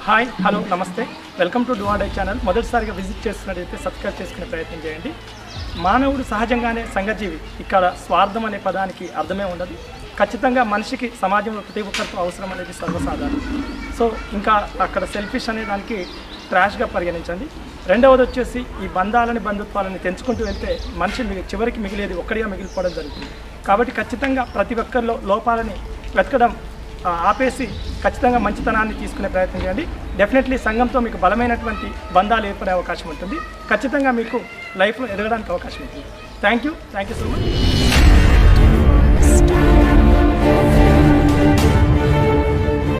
hi hello నమస్తే welcome to డువాడై channel మొదటిసారిగా విజిట్ చేస్తున్నట్టయితే సబ్స్క్రైబ్ చేసుకునే ప్రయత్నం చేయండి మానవుడు సహజంగానే సంఘజీవి ఇక్కడ స్వార్థం అనే పదానికి అర్థమే ఉండదు ఖచ్చితంగా మనిషికి సమాజంలో ప్రతి ఒక్కరికి అవసరం అనేది సర్వసాధారణం సో ఇంకా అక్కడ సెల్ఫిష్ అనే దానికి ట్రాష్గా పరిగణించండి రెండవది వచ్చేసి ఈ బంధాలని బంధుత్వాలని తెంచుకుంటూ వెళ్తే మనిషి మిగి చివరికి మిగిలేది ఒక్కడిగా మిగిలిపోవడం జరుగుతుంది కాబట్టి ఖచ్చితంగా ప్రతి ఒక్కరిలో లోపాలని వెతకడం ఆ, ఆపేసి ఖచ్చితంగా మంచితనాన్ని తీసుకునే ప్రయత్నం చేయండి డెఫినెట్లీ సంఘంతో మీకు బలమైనటువంటి బంధాలు ఏర్పడే అవకాశం ఉంటుంది ఖచ్చితంగా మీకు లైఫ్లో ఎదగడానికి అవకాశం ఉంటుంది thank you thank you so much